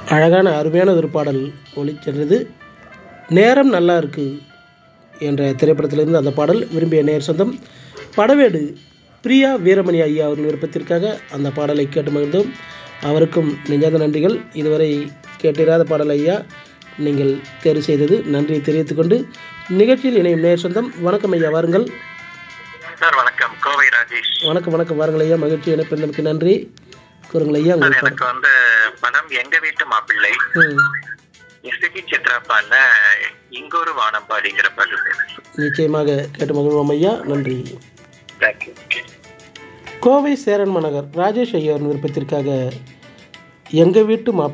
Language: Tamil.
அழகான அருமையான ஒரு பாடல் ஒளிச்சென்றது நேரம் நல்லா இருக்கு என்ற திரைப்படத்திலிருந்து அந்த பாடல் விரும்பிய நேர் சொந்தம் படவேடு பிரியா வீரமணி ஐயா அவர்கள் விருப்பத்திற்காக அந்த பாடலை கேட்டு மகிழ்ந்தோம் அவருக்கும் நெஞ்சார்ந்த நன்றிகள் இதுவரை கேட்டிராத பாடல் ஐயா நீங்கள் தேர்வு செய்தது நன்றியை தெரிவித்துக்கொண்டு நிகழ்ச்சியில் இணையும் நேர் சொந்தம் வணக்கம் ஐயா வாருங்கள் சார் வணக்கம் கோவை ராஜேஷ் வணக்கம் வணக்கம் வாருங்கள் ஐயா மகிழ்ச்சி இணைப்பிற்கு நன்றி கூறுங்கள் ஐயா சார் உங்களுக்கு எனக்கு வந்து படம் எங்க வீட்டு மாப்பிள்ளை ம் எஸ்பி சித்ரா பாடின இங்கொரு வானம்பாடிங்கிற பாட்டு நிச்சயமாக கேட்டு மகிழ்வோம் ஐயா நன்றி தேங்க்யூ கோவை சேரன் மாநகர் ராஜேஷ் ஐயா அவர்கள் விருப்பத்திற்காக எங்கள் வீட்டு மாப்பிள்ளை